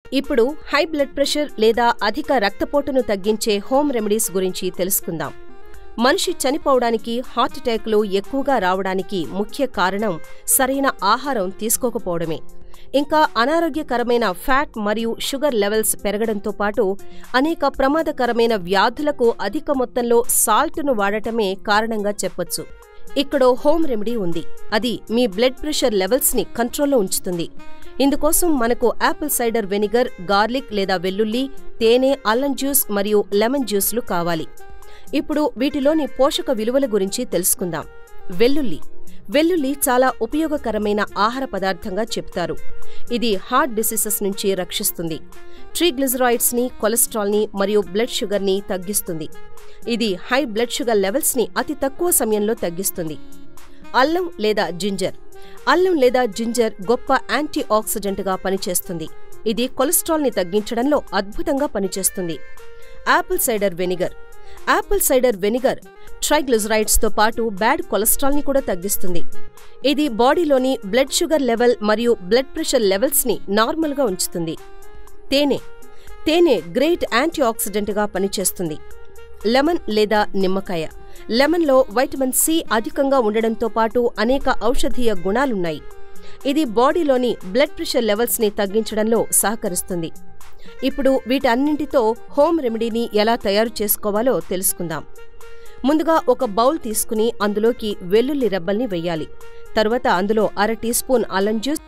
ఇప్పుడు high blood pressure లేదా అధిక రక్తపోటును తగ్గించే హోమ్ రెమెడీస్ గురించి తెలుసుకుందాం మనిషి చనిపోవడానికి హార్ట్ అటాక్లు ఎక్కువగా రావడానికి ముఖ్య కారణం సరైన ఆహారం తీసుకోకపోవడమే ఇంకా అనారోగ్యకరమైన ఫ్యాట్ మరియు షుగర్ లెవెల్స్ పెరగడంతో పాటు అనేక ప్రమాదకరమైన వ్యాధులకు అధిక మొత్తంలో సాల్ట్ను వాడటమే కారణంగా చెప్పొచ్చు ఇక్కడో హోమ్ రెమెడీ ఉంది అది మీ బ్లడ్ ప్రెషర్ లెవెల్స్ని కంట్రోల్లో ఉంచుతుంది ఇందుకోసం మనకు యాపిల్ సైడర్ వెనిగర్ గార్లిక్ లేదా వెల్లుల్లి తేనె అల్లం జ్యూస్ మరియు లెమన్ జ్యూస్లు కావాలి ఇప్పుడు వీటిలోని పోషక విలువల గురించి తెలుసుకుందాం వెల్లుల్లి వెల్లుల్లి చాలా ఉపయోగకరమైన ఆహార పదార్థంగా చెప్తారు ఇది హార్ట్ డిసీజెస్ నుంచి రక్షిస్తుంది ట్రీగ్లిజరాయిడ్స్ని కొలెస్ట్రాల్ని మరియు బ్లడ్ షుగర్ని తగ్గిస్తుంది ఇది హై బ్లడ్ షుగర్ లెవెల్స్ని అతి తక్కువ సమయంలో తగ్గిస్తుంది అల్లం లేదా జింజర్ అల్లం లేదా జింజర్ గొప్ప యాంటీ ఆక్సిడెంట్గా పనిచేస్తుంది ఇది కొలెస్ట్రాల్ని తగ్గించడంలో అద్భుతంగా పనిచేస్తుంది apple cider vinegar apple cider vinegar ట్రైగ్లిజరైడ్స్తో పాటు బ్యాడ్ కొలెస్ట్రాల్ని కూడా తగ్గిస్తుంది ఇది బాడీలోని బ్లడ్ షుగర్ లెవెల్ మరియు బ్లడ్ ప్రెషర్ లెవెల్స్ని నార్మల్గా ఉంచుతుంది తేనె తేనె గ్రేట్ యాంటీ ఆక్సిడెంట్గా పనిచేస్తుంది లెమన్ లేదా నిమ్మకాయ లెమన్లో వైటమిన్ సి అధికంగా ఉండడంతో పాటు అనేక ఔషధీయ గుణాలున్నాయి ఇది బాడీలోని బ్లడ్ ప్రెషర్ లెవెల్స్ని తగ్గించడంలో సహకరిస్తుంది ఇప్పుడు వీటన్నింటితో హోమ్ రెమెడీని ఎలా తయారు చేసుకోవాలో తెలుసుకుందాం ముందుగా ఒక బౌల్ తీసుకుని అందులోకి వెల్లుల్లి రెబ్బల్ని వెయ్యాలి తరువాత అందులో అర టీ స్పూన్ అల్లం జ్యూస్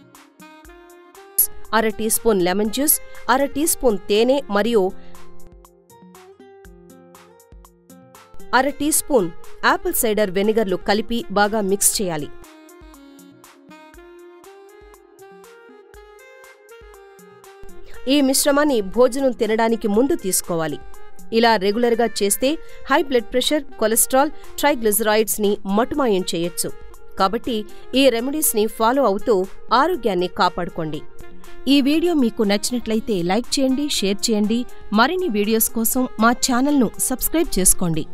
అర టీ స్పూన్ లెమన్ జ్యూస్ అర టీ స్పూన్ తేనె మరియు అర టీ స్పూన్ యాపిల్ సైడర్ వెనిగర్లు కలిపి బాగా మిక్స్ చేయాలి ఈ మిశ్రమాన్ని భోజనం తినడానికి ముందు తీసుకోవాలి ఇలా రెగ్యులర్గా చేస్తే హై బ్లడ్ ప్రెషర్ కొలెస్ట్రాల్ ట్రైగ్లిజరాయిడ్స్ని మటుమాయం చేయొచ్చు కాబట్టి ఈ రెమెడీస్ని ఫాలో అవుతూ ఆరోగ్యాన్ని కాపాడుకోండి ఈ వీడియో మీకు నచ్చినట్లయితే లైక్ చేయండి షేర్ చేయండి మరిన్ని వీడియోస్ కోసం మా ఛానల్ను సబ్స్క్రైబ్ చేసుకోండి